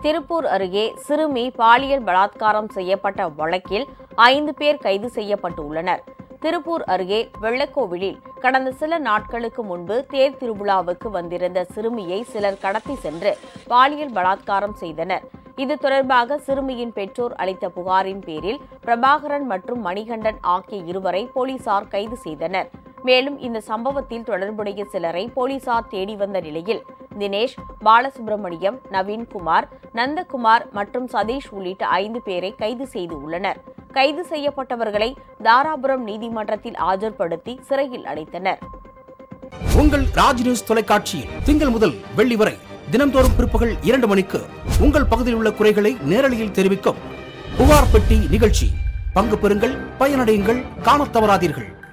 திருப்பூர் அருகே சிறுமி பாலியல் பலாத்காரம் செய்யப்பட்ட வழக்கில் ஐந்து பேர் கைது செய்யப்பட்டுள்ளனர் திருப்பூர் அருகே வெள்ளக்கோவிலில் கடந்த சில நாட்களுக்கு முன்பு தேர் திருவிழாவுக்கு வந்திருந்த சிறுமியை சிலர் கடத்தி சென்று பாலியல் பலாத்காரம் செய்தனர் இது தொடர்பாக சிறுமியின் பெற்றோர் அளித்த புகாரின் பேரில் பிரபாகரன் மற்றும் மணிகண்டன் ஆகிய இருவரை போலீசார் கைது செய்தனர் மேலும் இந்த சம்பவத்தில் தொடர்புடைய சிலரை போலீசார் தேடி வந்த நிலையில் தினேஷ் பாலசுப்ரமணியம் நவீன்குமார் நந்தகுமார் மற்றும் சதீஷ் உள்ளிட்ட ஐந்து பேரை கைது செய்து உள்ளனர் கைது செய்யப்பட்டவர்களை தாராபுரம் நீதிமன்றத்தில் ஆஜர்படுத்தி சிறையில் அடைத்தனர் உங்கள் ராஜ் நியூஸ் தொலைக்காட்சியில் திங்கள் முதல் வெள்ளி வரை தினம்தோறும் பிற்பகல் இரண்டு மணிக்கு உங்கள் பகுதியில் உள்ள குறைகளை நேரலையில் தெரிவிக்கும் புகார் பெட்டி நிகழ்ச்சி பங்கு பெறுங்கள் பயனடையுங்கள் காணத் தவறாதீர்கள்